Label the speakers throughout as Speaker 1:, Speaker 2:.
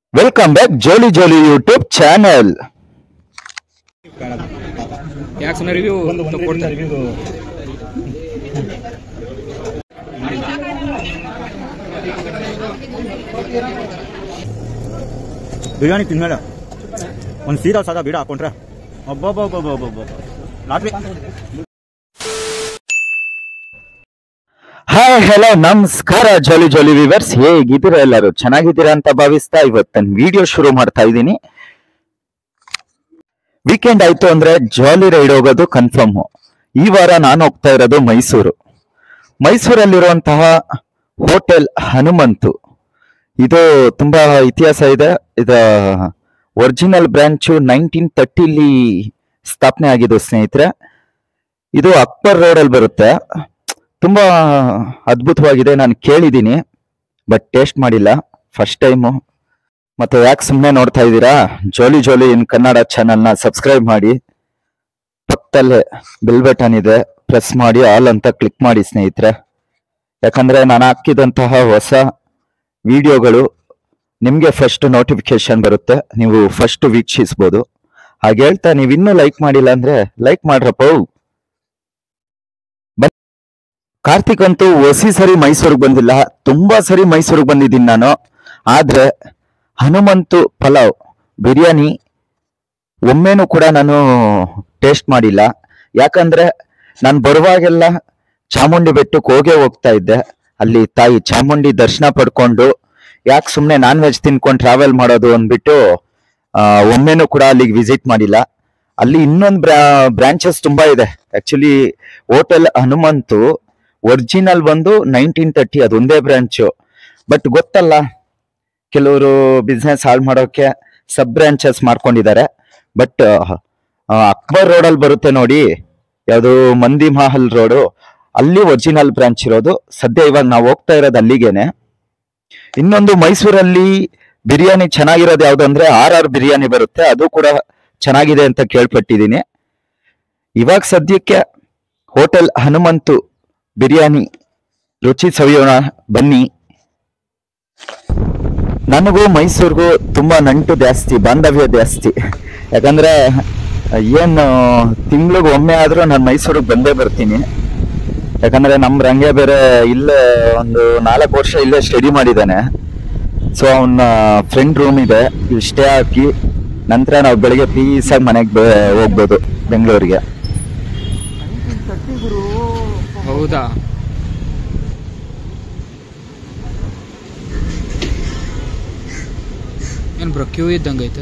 Speaker 1: Welcome back ಜೋಲಿ ಜೋಲಿ YouTube channel
Speaker 2: ಯಾಕೆ ಸುಮ್ಮನೆ ರಿವ್ಯೂ
Speaker 3: ಒಂದು ಒಂದು
Speaker 2: ಕೊಡ್ತಾರೆ
Speaker 3: ರಿವ್ಯೂ ಬಿರಿಯಾನಿ ತಿನ್ಮೇಲೆ ಒಂದು ಸೀರಾ ಸಾದಾ ಬೀಡ ಹಾಕೊಂಡ್ರೆ ಒಬ್ಬೊಬ್ಬೊಬ್ಬೊಬ್ಬೊಬ್ಬ ಲಾಟ್ರಿ
Speaker 1: ಹಾಯ್ ಹಲೋ ನಮಸ್ಕಾರ ಜೋಲಿ ಜೋಲಿ ವಿವರ್ಸ್ ಹೇಗಿದ್ದೀರಾ ಎಲ್ಲರೂ ಚೆನ್ನಾಗಿದ್ದೀರಾ ಅಂತ ಭಾವಿಸ್ತಾ ಇವತ್ತು ವಿಡಿಯೋ ಶುರು ಮಾಡ್ತಾ ಇದ್ದೀನಿ ವೀಕೆಂಡ್ ಆಯ್ತು ಅಂದ್ರೆ ಜಾಲಿ ರೈಡ್ ಹೋಗೋದು ಕನ್ಫರ್ಮ್ ಈ ವಾರ ನಾನು ಹೋಗ್ತಾ ಇರೋದು ಮೈಸೂರು ಮೈಸೂರಲ್ಲಿರುವಂತಹ ಹೋಟೆಲ್ ಹನುಮಂತು ಇದು ತುಂಬಾ ಇತಿಹಾಸ ಇದೆ ಇದು ಒರಿಜಿನಲ್ ಬ್ರಾಂಚು ನೈನ್ಟೀನ್ ತರ್ಟಿಲಿ ಸ್ಥಾಪನೆ ಆಗಿದ್ದು ಸ್ನೇಹಿತರೆ ಇದು ಅಕ್ಬರ್ ರೋಡ್ ಅಲ್ಲಿ ಬರುತ್ತೆ ತುಂಬಾ ಅದ್ಭುತವಾಗಿದೆ ನಾನು ಕೇಳಿದ್ದೀನಿ ಬಟ್ ಟೇಸ್ಟ್ ಮಾಡಿಲ್ಲ ಫಸ್ಟ್ ಟೈಮು ಮತ್ತೆ ಯಾಕೆ ಸುಮ್ಮನೆ ನೋಡ್ತಾ ಇದ್ದೀರಾ ಜೋಲಿ ಜೋಲಿ ಇನ್ ಕನ್ನಡ ಚಾನಲ್ನ ಸಬ್ಸ್ಕ್ರೈಬ್ ಮಾಡಿ ಪಕ್ಕದಲ್ಲೇ ಬೆಲ್ ಬಟನ್ ಇದೆ ಪ್ರೆಸ್ ಮಾಡಿ ಆಲ್ ಅಂತ ಕ್ಲಿಕ್ ಮಾಡಿ ಸ್ನೇಹಿತರೆ ಯಾಕಂದ್ರೆ ನಾನು ಹಾಕಿದಂತಹ ಹೊಸ ವಿಡಿಯೋಗಳು ನಿಮಗೆ ಫಸ್ಟ್ ನೋಟಿಫಿಕೇಶನ್ ಬರುತ್ತೆ ನೀವು ಫಸ್ಟ್ ವೀಕ್ಷಿಸ್ಬೋದು ಹಾಗೆ ಹೇಳ್ತಾ ನೀವು ಇನ್ನೂ ಲೈಕ್ ಮಾಡಿಲ್ಲ ಅಂದ್ರೆ ಲೈಕ್ ಮಾಡ್ರಪ್ಪ ಬನ್ನಿ. ಕಾರ್ತಿಕ್ ಅಂತೂ ಹೊಸಿ ಸರಿ ಮೈಸೂರಿಗೆ ಬಂದಿಲ್ಲ ತುಂಬಾ ಸರಿ ಮೈಸೂರಿಗೆ ಬಂದಿದ್ದೀನಿ ನಾನು ಆದ್ರೆ ಹನುಮಂತು ಪಲಾವ್ ಬಿರಿಯಾನಿ ಒಮ್ಮೆನೂ ಕೂಡ ನಾನು ಟೇಸ್ಟ್ ಮಾಡಿಲ್ಲ ಯಾಕಂದ್ರೆ ನಾನು ಬರುವಾಗೆಲ್ಲ ಚಾಮುಂಡಿ ಬೆಟ್ಟಕ್ಕೆ ಹೋಗೇ ಹೋಗ್ತಾ ಇದ್ದೆ ಅಲ್ಲಿ ತಾಯಿ ಚಾಮುಂಡಿ ದರ್ಶನ ಪಡ್ಕೊಂಡು ಯಾಕೆ ಸುಮ್ಮನೆ ನಾನ್ ವೆಜ್ ತಿನ್ಕೊಂಡು ಟ್ರಾವೆಲ್ ಮಾಡೋದು ಅಂದ್ಬಿಟ್ಟು ಆ, ಒಮ್ಮೆನೂ ಕೂಡ ಅಲ್ಲಿಗೆ ವಿಸಿಟ್ ಮಾಡಿಲ್ಲ ಅಲ್ಲಿ ಇನ್ನೊಂದು ಬ್ರಾ ಬ್ರಾಂಚಸ್ ತುಂಬಾ ಇದೆ ಆಕ್ಚುಲಿ ಹೋಟೆಲ್ ಹನುಮಂತು ಒರಿಜಿನಲ್ ಬಂದು ನೈನ್ಟೀನ್ ತರ್ಟಿ ಅದೊಂದೇ ಬ್ರಾಂಚು ಬಟ್ ಗೊತ್ತಲ್ಲ ಕೆಲವರು ಬಿಸ್ನೆಸ್ ಹಾಳು ಮಾಡೋಕೆ ಸಬ್ ಬ್ರಾಂಚಸ್ ಮಾಡ್ಕೊಂಡಿದ್ದಾರೆ ಬಟ್ ಅಕ್ಬರ್ ರೋಡ್ ಅಲ್ಲಿ ಬರುತ್ತೆ ನೋಡಿ ಯಾವುದು ಮಂದಿ ಮಹಲ್ ರೋಡು ಅಲ್ಲಿ ಒರಿಜಿನಲ್ ಬ್ರಾಂಚ್ ಇರೋದು ಸದ್ಯ ಇವಾಗ ನಾವು ಹೋಗ್ತಾ ಇರೋದು ಅಲ್ಲಿಗೇನೆ ಇನ್ನೊಂದು ಮೈಸೂರಲ್ಲಿ ಬಿರಿಯಾನಿ ಚೆನ್ನಾಗಿರೋದು ಯಾವ್ದು ಅಂದ್ರೆ ಆರ್ ಆರ್ ಬಿರಿಯಾನಿ ಬರುತ್ತೆ ಅದು ಕೂಡ ಚೆನ್ನಾಗಿದೆ ಅಂತ ಕೇಳ್ಪಟ್ಟಿದ್ದೀನಿ ಇವಾಗ ಸದ್ಯಕ್ಕೆ ಹೋಟೆಲ್ ಹನುಮಂತು ಬಿರಿಯಾನಿ ರುಚಿ ಸವಿಯೋಣ ಬನ್ನಿ ನನಗೂ ಮೈಸೂರಿಗೂ ತುಂಬಾ ನಂಟು ಜಾಸ್ತಿ ಬಾಂಧವ್ಯ ಜಾಸ್ತಿ ಯಾಕಂದ್ರೆ ಏನು ತಿಂಗ್ಳಿಗೆ ಒಮ್ಮೆ ಆದ್ರೂ ನಾನು ಮೈಸೂರಿಗೆ ಬಂದೇ ಬರ್ತೀನಿ ಯಾಕಂದ್ರೆ ನಮ್ ರಂಗೆ ಬೇರೆ ಇಲ್ಲೇ ಒಂದು ನಾಲ್ಕು ವರ್ಷ ಇಲ್ಲೇ ಸ್ಟಡಿ ಮಾಡಿದ್ದಾನೆ ಸೊ ಅವನ ಫ್ರೆಂಡ್ ರೂಮ್ ಇದೆ ಇಲ್ಲಿ ಸ್ಟೇ ಹಾಕಿ ನಂತರ ನಾವು ಬೆಳಿಗ್ಗೆ ಪೀಸಾಗಿ ಮನೆಗೆ ಹೋಗ್ಬೋದು ಬೆಂಗಳೂರಿಗೆ
Speaker 2: ಹೌದಾ ಏನು ಬ್ರೋ ಕ್ಯೂ ಇದ್ದಂಗೆ ಐತೆ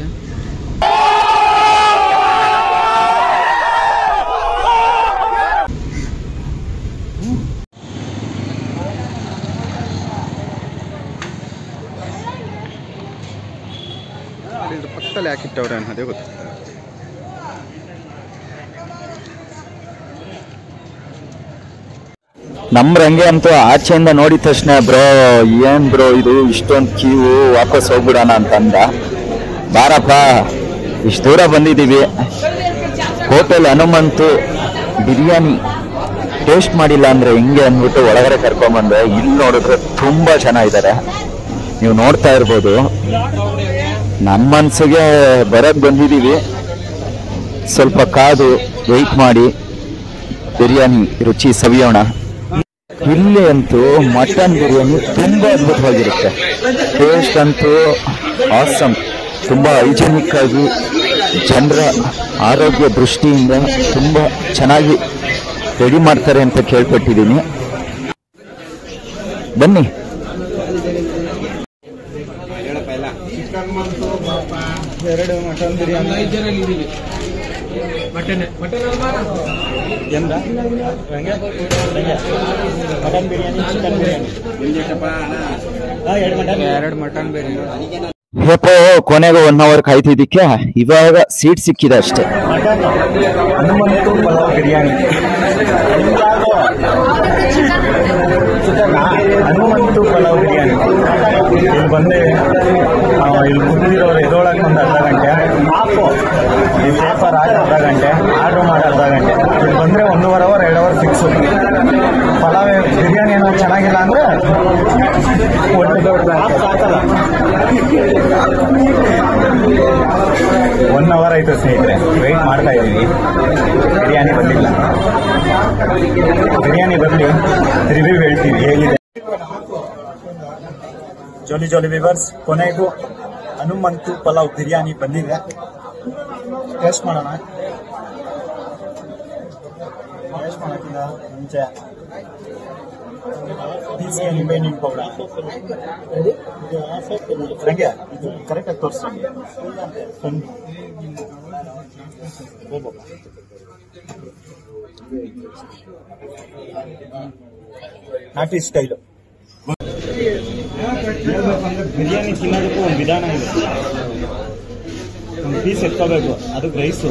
Speaker 3: ಪಕ್ಕದಲ್ಲಿ ಹಾಕಿಟ್ಟವ್ರೆ ಅನ್ನೋದೇ ಗೊತ್ತು
Speaker 1: ನಮ್ ರಂಗೆ ಅಂತೂ ಆಚೆಯಿಂದ ನೋಡಿದ ತಕ್ಷಣ ಬ್ರೋ ಏನ್ ಬ್ರೋ ಇದು ಇಷ್ಟೊಂದು ಕ್ಯೂ ವಾಪಸ್ ಹೋಗ್ಬಿಡೋಣ ಅಂತ ಅಂದ ಬಾರಪ್ಪ ಇಷ್ಟು ದೂರ ಬಂದಿದ್ದೀವಿ ಹೋಟೆಲ್ ಹನುಮಂತು ಬಿರಿಯಾನಿ ಟೇಸ್ಟ್ ಮಾಡಿಲ್ಲ ಅಂದ್ರೆ ಹಿಂಗೆ ಅಂದ್ಬಿಟ್ಟು ಒಳಗಡೆ ಕರ್ಕೊಂಬಂದೆ ಇಲ್ಲಿ ನೋಡಿದ್ರೆ ತುಂಬಾ ಚೆನ್ನಾಗಿದ್ದಾರೆ ನೀವು ನೋಡ್ತಾ ಇರ್ಬೋದು ನನ್ನ ಮನ್ಸಿಗೆ ಬರಕ್ ಬಂದಿದ್ದೀವಿ ಸ್ವಲ್ಪ ಕಾದು ವೆಯ್ಟ್ ಮಾಡಿ ಬಿರಿಯಾನಿ ರುಚಿ ಸವಿಯೋಣ ಇಲ್ಲಿ ಅಂತೂ ಮಟನ್ ಬಿರಿಯಾನಿ ತುಂಬಾ ಅದ್ಭುತವಾಗಿರುತ್ತೆ ಟೇಸ್ಟ್ ಅಂತೂ ಆಸಮ್ ತುಂಬಾ ಹೈಜೆನಿಕ್ ಆಗಿ ಜನರ ಆರೋಗ್ಯ ದೃಷ್ಟಿಯಿಂದ ತುಂಬಾ ಚೆನ್ನಾಗಿ ರೆಡಿ ಮಾಡ್ತಾರೆ ಅಂತ ಕೇಳ್ಪಟ್ಟಿದ್ದೀನಿ ಬನ್ನಿ
Speaker 3: ಎರಡು ಮಟನ್ ಬಿರಿಯಾನಿ ಎಂದ ಹೆಂಗೆ ಹೆಂಗೆ? ಮಟನ್ ಬಿರಿಯಾನಿ ಚಿಕನ್ ಬಿರಿಯಾನಿ ಹಾಂ ಎರಡು ಮಟನ್
Speaker 2: ಎರಡು ಮಟನ್ ಬಿರಿಯಾನಿ
Speaker 1: ಹೇಪೋ ಕೊನೆಗೆ ಒನ್ ಅವರ್ ಕಾಯ್ತಿದ್ದಕ್ಕೆ ಇವಾಗ ಸೀಟ್ ಸಿಕ್ಕಿದೆ ಅಷ್ಟೇ
Speaker 3: ಮಟನ್ ಹನುಮಂತು ಪಲಾವ್ ಬಿರಿಯಾನಿ ಚಿಕನ್ ಹನುಮಂತು ಪಲಾವ್ ಬಿರಿಯಾನಿ ಇಲ್ಲಿ ಬಂದೆ ಆ, ಇಲ್ಲಿ ಕುಂದಿರೋರು ಎದೊಳಗೆ ಒಂದು ಅರ್ಧ ಗಂಟೆ ಹಾಫು ಈ ಪೇಪರ್ ಆಗಿ ಅರ್ಧ ಗಂಟೆ ಆರ್ಡ್ರ್ ಮಾಡಿ ಅರ್ಧ ಗಂಟೆ ಇಲ್ಲಿ ಬಂದರೆ ಒಂದೂವರೆ ಅವರ್ ಎರಡು ಅವರ್ ಫಿಕ್ಸು ಪಲಾವ್ ಬಿರಿಯಾನಿ ಏನೋ ಚೆನ್ನಾಗಿಲ್ಲ ಅಂದರೆ ಒಟ್ಟು ಹಾಕಲ್ಲ ಒನ್ ಅವರ್ ಆಯ್ತು ಸ್ನೇಹಿತರೆ ವೆಯ್ಟ್ ಮಾಡ್ತಾ ಇದ್ದೀವಿ ಬಿರಿಯಾನಿ ಬಂದಿಲ್ಲ ಬಿರಿಯಾನಿ ಬರಲಿ ರಿವ್ಯೂ ಹೇಳ್ತೀವಿ ಹೇಗಿದೆ ಜೋಲಿ ಜೋಲಿ ವಿವರ್ಸ್ ಕೊನೆಗೂ ಹನುಮಂತು ಪಲಾವ್ ಬಿರಿಯಾನಿ ಬಂದಿದೆ ಟೇಸ್ಟ್ ಮಾಡೋಣ ಟೇಸ್ಟ್ ಮಾಡೋಕ್ಕಿಂತ ಮುಂಚೆ ಬೀನ್ಸ್ಗೆ ನಿಂಬೆಹಣ್ಣಿನ ಪೌಡ ಹಂಗೆ ಇದು ಕರೆಕ್ಟಾಗಿ ತೋರಿಸಿ ನಾಟಿ ಸ್ಟೈಲು ಬಿರಿಯಾನಿ ತಿನ್ನೋದಕ್ಕೂ ಒಂದು ವಿಧಾನ ಇದೆ ಒಂದು ಪೀಸ್ ಎತ್ಕೋಬೇಕು ಅದಕ್ಕೆ ರೈಸು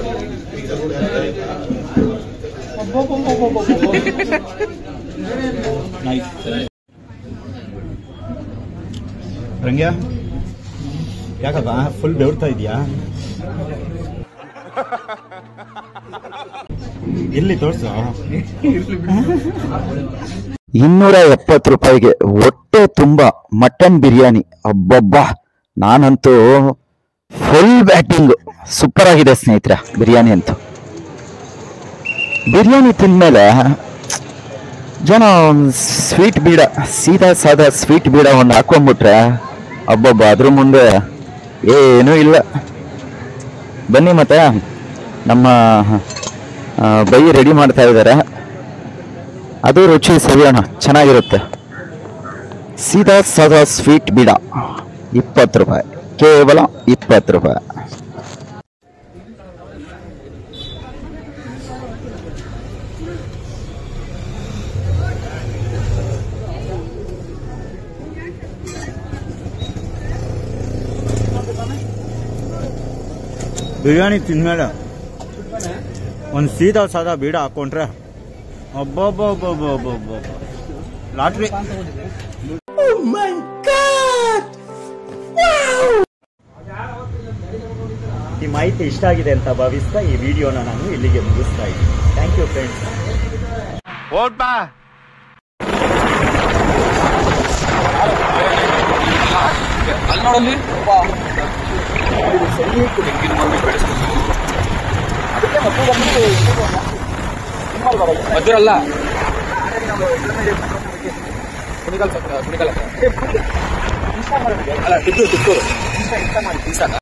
Speaker 3: ನೈಸ್ ರಂಗ್ಯ ಯಾಕಪ್ಪ ಫುಲ್ ಬೆವರ್ತಾ ಇದೆಯಾ ಇಲ್ಲಿ ತೋರ್ಸು
Speaker 1: ಇನ್ನೂರ ಎಪ್ಪತ್ತು ರೂಪಾಯಿಗೆ ಹೊಟ್ಟೆ ತುಂಬ ಮಟನ್ ಬಿರಿಯಾನಿ ಅಬ್ಬಬ್ಬಾ ನಾನಂತೂ ಫುಲ್ ಬ್ಯಾಟಿಂಗ್ ಸೂಪರ್ ಆಗಿದೆ ಸ್ನೇಹಿತರೆ ಬಿರಿಯಾನಿ ಅಂತೂ ಬಿರಿಯಾನಿ ತಿಂದ್ಮೇಲೆ ಜನ ಸ್ವೀಟ್ ಬೀಡ ಸೀದಾ ಸಾದಾ ಸ್ವೀಟ್ ಬೀಡ ಒಂದು ಹಾಕೊಂಡ್ಬಿಟ್ರೆ ಅಬ್ಬಬ್ಬ ಅದ್ರ ಮುಂದೆ ಏನೂ ಇಲ್ಲ ಬನ್ನಿ ಮತ್ತೆ ನಮ್ಮ ಆ, ಬೈ ರೆಡಿ ಮಾಡ್ತಾ ಇದ್ದಾರೆ ಅದು ರುಚಿ ಸವಿಯೋಣ ಚೆನ್ನಾಗಿರುತ್ತೆ ಸೀದಾ ಸಾದಾ ಸ್ವೀಟ್ ಬೀಡ ಇಪ್ಪತ್ತು ರೂಪಾಯಿ ಕೇವಲ ಇಪ್ಪತ್ತು ರೂಪಾಯಿ
Speaker 3: ಬಿರಿಯಾನಿ ತಿಂದ್ಮೇಲೆ ಒಂದು ಸೀದಾ ಸಾದಾ ಬೀಡ ಹಾಕೊಂಡ್ರೆ ಅಬ್ಬಬ್ಬಬ್ಬಬ್ಬಬ್ಬಬ್ಬ ಲಾಟ್ರಿ ಈ ಮಾಹಿತಿ ಇಷ್ಟ ಆಗಿದೆ ಅಂತ ಭಾವಿಸ್ತಾ ಈ ವಿಡಿಯೋನ ನಾನು ಇಲ್ಲಿಗೆ ಮುಗಿಸ್ತಾ ಇದ್ದೀನಿ ಥ್ಯಾಂಕ್ ಯು ಫ್ರೆಂಡ್ಸ್
Speaker 2: ಮದ್ದೂರಲ್ಲ ಕುಣಿಗಲ್ ಕುಣಿಗಲ್ ಅಲ್ಲ ಟಿಪ್ಪು ಟಿಪ್ಪು